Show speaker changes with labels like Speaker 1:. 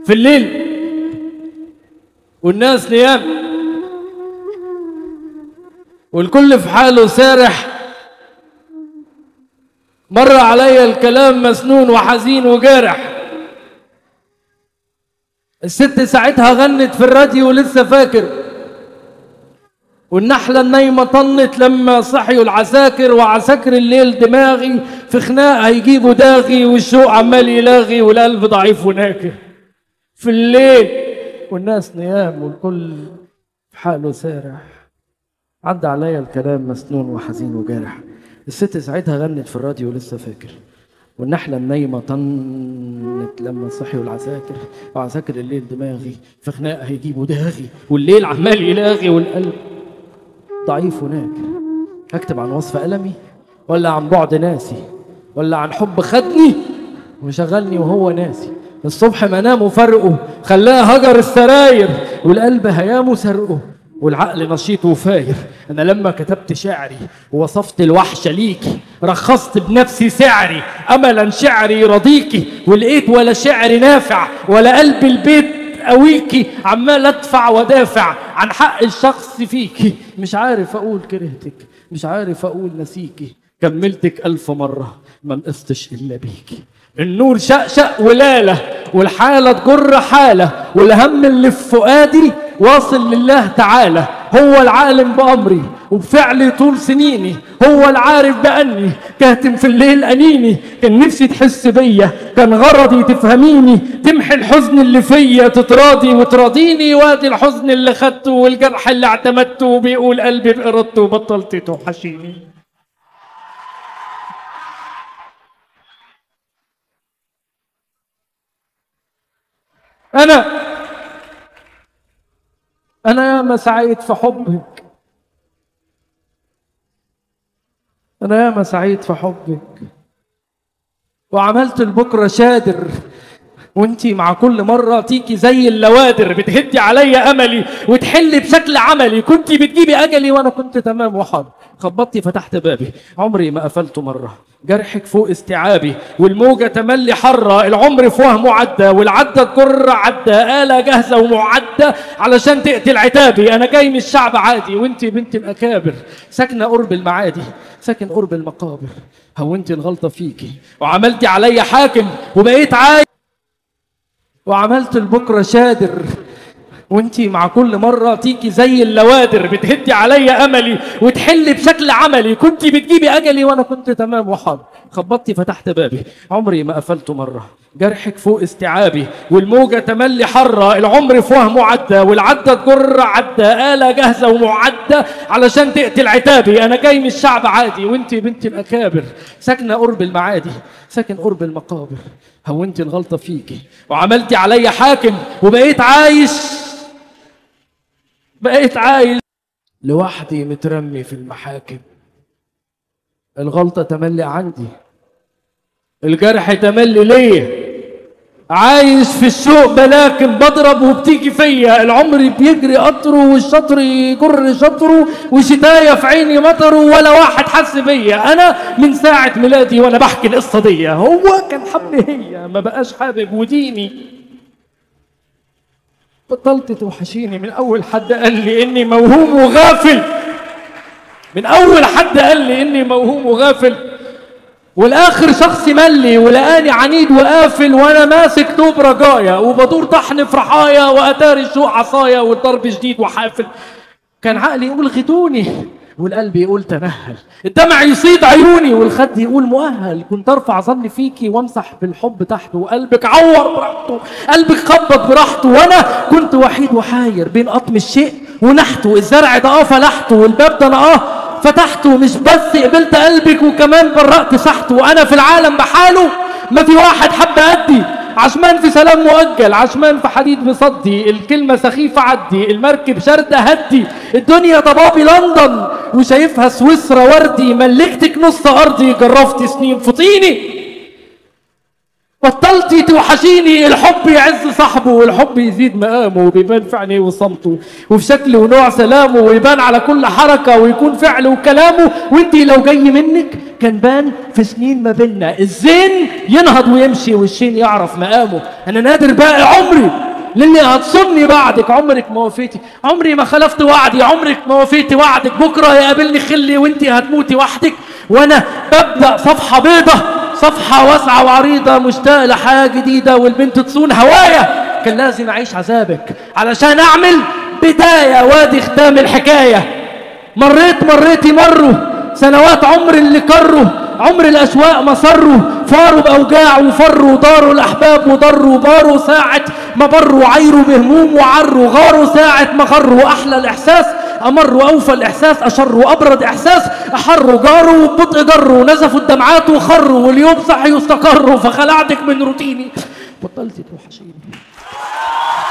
Speaker 1: في الليل والناس نيام والكل في حاله سارح مر علي الكلام مسنون وحزين وجارح الست ساعتها غنت في الراديو لسه فاكر والنحلة النايمة طنت لما صحيوا العساكر وعساكر الليل دماغي في خناق هيجيبوا داغي والشوق عمال يلاغي والقلب ضعيف وناكر في الليل والناس نيام والكل في حاله سارح عدى عليا الكلام مسنون وحزين وجارح الست ساعتها غنت في الراديو لسه فاكر والنحلة النايمة طنت لما صحيوا العساكر وعساكر الليل دماغي في خناق هيجيبوا داغي والليل عمال يلاغي والقلب ضعيف وناكر هكتب عن وصف ألمي ولا عن بعد ناسي ولا عن حب خدني وشغلني وهو ناسي الصبح منامه فرقه خلاه هجر السراير والقلب هيامه سرقه والعقل نشيط وفاير انا لما كتبت شعري ووصفت الوحشه ليكي رخصت بنفسي سعري املا شعري يرضيكي ولقيت ولا شعر نافع ولا قلب البيت قويكي عمال ادفع ودافع عن حق الشخص فيكي مش عارف اقول كرهتك مش عارف اقول نسيكي كملتك الف مره ما نقصتش الا بيكي النور شقشق ولالة والحالة تجر حالة والهم اللي في فؤادي واصل لله تعالى هو العالم بأمري وبفعلي طول سنيني هو العارف بأني كاتم في الليل أنيني كان نفسي تحس بيا كان غرضي تفهميني تمحي الحزن اللي فيا تتراضي وتراضيني وادي الحزن اللي خدته والجرح اللي اعتمدته وبيقول قلبي بإرادته بطلت توحشيني أنا أنا ياما سعيت في حبك أنا ياما سعيت في حبك وعملت لبكرة شادر وانتي مع كل مرة تيجي زي اللوادر بتهدي عليا أملي وتحلي بشكل عملي كنتي بتجيبي أجلي وأنا كنت تمام وحاضر خبطتي فتحت بابي عمري ما قفلته مرة جرحك فوق استيعابي والموجة تملي حرة العمر في وهمه عدى والعدة تجر عدى آلة جاهزة ومعدة علشان تقتل عتابي أنا جاي من الشعب عادي وانتي بنت الأكابر ساكنة قرب المعادي ساكن قرب المقابر هونتي الغلطة فيكي وعملتي عليا حاكم وبقيت عايز وعملت لبكرة شادر وانتي مع كل مرة تيجي زي اللوادر بتهدي عليا أملي وتحلي بشكل عملي كنتي بتجيبي أجلي وأنا كنت تمام وحاضر خبطتي فتحت بابي عمري ما قفلته مرة جرحك فوق استيعابي والموجة تملي حرة العمر في وهمه عدى والعدة تجر عدى آلة جاهزة ومعدة علشان تقتل عتابي أنا جاي من الشعب عادي وانتي بنت الأكابر ساكنة قرب المعادي ساكن قرب المقابر هونتي الغلطة فيكي وعملتي عليا حاكم وبقيت عايش بقيت عايش لوحدي مترمي في المحاكم الغلطة تملي عندي الجرح تملي ليا عايش في الشوق بلاكن بضرب وبتيجي فيا العمر بيجري قطره والشطر يجر شطره وشتاية في عيني مطره ولا واحد حس بيا انا من ساعة ميلادي وانا بحكي القصة دي هو كان حب هي ما بقاش حابب وديني بطلت توحشيني من اول حد قال لي اني موهوم وغافل من اول حد قال لي اني موهوم وغافل والاخر شخص ملي ولقاني عنيد وقافل وانا ماسك دوب رجايا وبدور طحن في رحايا واتاري الشوق عصايا والضرب شديد وحافل كان عقلي يقول غدوني والقلب يقول تنهل الدمع يصيد عيوني والخد يقول مؤهل كنت ارفع ظني فيكي وامسح بالحب تحته وقلبك عور براحته قلبك خبط براحته وانا كنت وحيد وحاير بين قطم الشيء ونحته الزرع ده اه فلحته والباب ده انا اه فتحته مش بس قبلت قلبك وكمان برأت سحته وانا في العالم بحاله ما في واحد حب قدي عشمان في سلام مؤجل عشمان في حديد بصدي الكلمة سخيفة عدي المركب شردة هدي الدنيا ضبابي لندن وشايفها سويسرا وردي ملكتك نص أرضي جرفت سنين في طيني بطلتي توحشيني الحب يعز صاحبه والحب يزيد مقامه وبيبان في عينيه وصمته وفي شكله ونوع سلامه ويبان على كل حركة ويكون فعله وكلامه وانتي لو جاي منك كان بان في سنين ما بينا الزين ينهض ويمشي والشين يعرف مقامه انا نادر باقي عمري لاني هتصني بعدك عمرك ما وفيتي عمري ما خلفت وعدي عمرك ما وفيتي وعدك بكره يقابلني خلي وانتي هتموتي وحدك وانا ببدا صفحه بيضه صفحه واسعه وعريضه مشتاق لحياه جديده والبنت تصون هوايا كان لازم اعيش عذابك علشان اعمل بدايه وادي ختام الحكايه مريت مريتي مروا سنوات عمر اللي كروا عمر الأشواق ما صروا فاروا بأوجاع وفروا داروا الأحباب وضروا باروا ساعة ما بروا عيروا بهموم وعروا غاروا ساعة ما غروا أحلى الإحساس أمروا أوفى الإحساس أشروا أبرد إحساس أحروا جاروا وببطء جروا نزفوا الدمعات وخروا واليوم صحي واستقروا فخلعتك من روتيني بطلتي توحشيني